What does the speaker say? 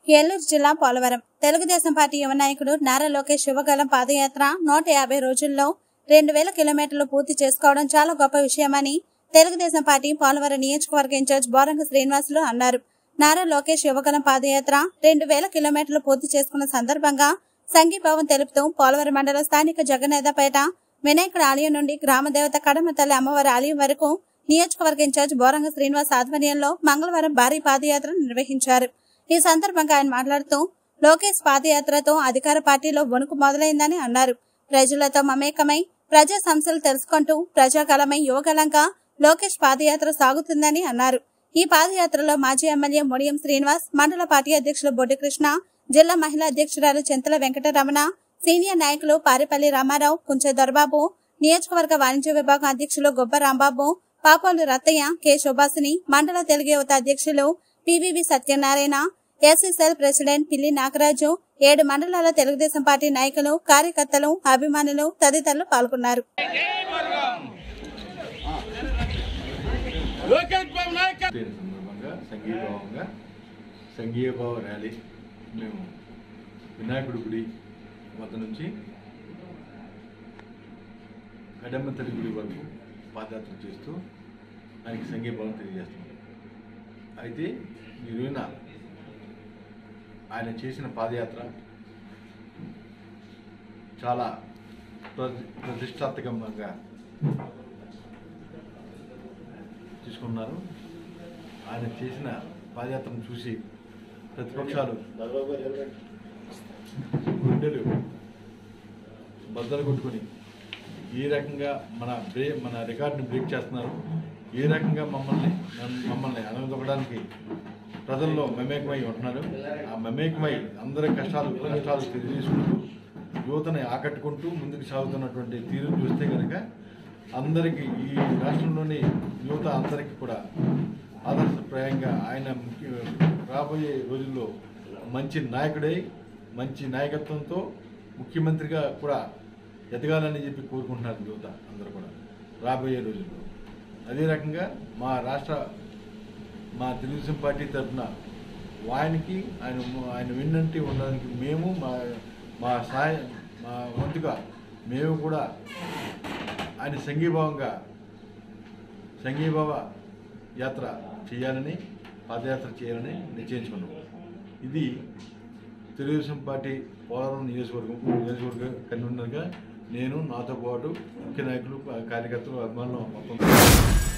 ఏలూరు జిల్లా పోలవరం తెలుగుదేశం పార్టీ యువ నాయకుడు నారా లోకేష్ యువగలం పాదయాత్ర నూట యాభై రోజుల్లో రెండు వేల కిలోమీటర్లు పూర్తి చేసుకోవడం చాలా గొప్ప విషయమని తెలుగుదేశం పార్టీ పోలవరం నియోజకవర్గ ఇన్ఛార్జ్ బోరంగ శ్రీనివాసులు అన్నారు నారా లోకేష్ యువగలం పాదయాత్ర రెండు వేల కిలోమీటర్లు పూర్తి చేసుకున్న సందర్భంగా సంఘీభావం తెలుపుతూ పోలవరం మండల స్థానిక జగనేదపేట వినాయకుడు ఆలయం నుండి గ్రామదేవత కడమ తల్లి అమ్మవారి ఆలయం వరకు నియోజకవర్గ ఇన్ఛార్జ్ బోరంగ శ్రీనివాస్ ఆధ్వర్యంలో మంగళవారం భారీ పాదయాత్ర నిర్వహించారు ఈ సందర్భంగా ఆయన మాట్లాడుతూ లోకేష్ పాదయాత్రతో అధికార పార్టీలో వణుకు మొదలైందని అన్నారు ప్రజలతో మమేకమై ప్రజా సమస్యలు తెలుసుకుంటూ ప్రజాకలమై యువగలంగా లోకేష్ పాదయాత్ర సాగుతుందని అన్నారు ఈ పాదయాత్రలో మాజీ ఎమ్మెల్యే ముడియం శ్రీనివాస్ మండల పార్టీ అధ్యక్షులు బొడ్డి కృష్ణ జిల్లా మహిళా అధ్యక్షురాలు చింతల వెంకటరమణ సీనియర్ నాయకులు పారిపల్లి రామారావు కుంచె దొరబాబు నియోజకవర్గ వాణిజ్య విభాగం అధ్యక్షులు గొబ్బ రాంబాబు పాపోలు రత్తయ్య కె శోభాసిని మండల తెలుగు యువత అధ్యక్షులు పివివి సత్యనారాయణ ఎస్ఎస్ఎల్ ప్రెసిడెంట్ పిల్లి నాగరాజు ఏడు మండలాల తెలుగుదేశం పార్టీ నాయకులు కార్యకర్తలు అభిమానులు తదితరులు పాల్గొన్నారు లోకేష్ బాబు నాయక దీని సందర్భంగా సంఘీభావంగా సంఘీభావ ర్యాలీ మేము వినాయకుడి గుడి వద్ద నుంచి కడమ్మ తల్లి గుడి వరకు పాదయాత్ర చేస్తూ ఆయనకి సంఘీభావం తెలియజేస్తున్నాం అయితే ఈ రోజున ఆయన చేసిన పాదయాత్ర చాలా ప్రతి ప్రతిష్టాత్మకంగా తీసుకున్నారు ఆయన చేసిన పాదయాత్రను చూసి ప్రతిపక్షాలు గుండెలు బద్దలు కొట్టుకొని ఏ రకంగా మన బ్రే మన రికార్డుని బ్రేక్ చేస్తున్నారు ఏ రకంగా మమ్మల్ని నన్ను- మమ్మల్ని అనగదొక్కడానికి ప్రజల్లో మమేకమై ఉంటున్నారు ఆ మమేకమై అందరి కష్టాలు కష్టాలు తెలియజేసుకుంటూ యువతని ఆకట్టుకుంటూ ముందుకు సాగుతున్నటువంటి తీరును చూస్తే కనుక అందరికీ ఈ రాష్ట్రంలోని యువత అందరికీ కూడా ఆదర్శప్రాయంగా ఆయన ముఖ్య- రాబోయే రోజుల్లో మంచి నాయకుడై మంచి నాయకత్వంతో ముఖ్యమంత్రిగా కూడా ఎదగాలని చెప్పి కోరుకుంటున్నారు యువత అందరూ కూడా రాబోయే రోజుల్లో అదే రకంగా మా రాష్ట్ర మా తెలుగుదేశం పార్టీ తరఫున ఆయనకి ఆయన ఆయన వెన్నంటి ఉండడానికి మేము మా మా సహాయ మా వంతుగా మేము కూడా ఆయన సంఘీభావంగా సంఘీభావ యాత్ర చేయాలని పాదయాత్ర చేయాలని నిశ్చయించుకున్నాం ఇది తెలుగుదేశం పార్టీ పోలవరం నియోజకవర్గం నియోజకవర్గ కన్వీనర్గా నేను నాతో పాటు ముఖ్య నాయకులు కార్యకర్తలు అభిమానులు మొత్తం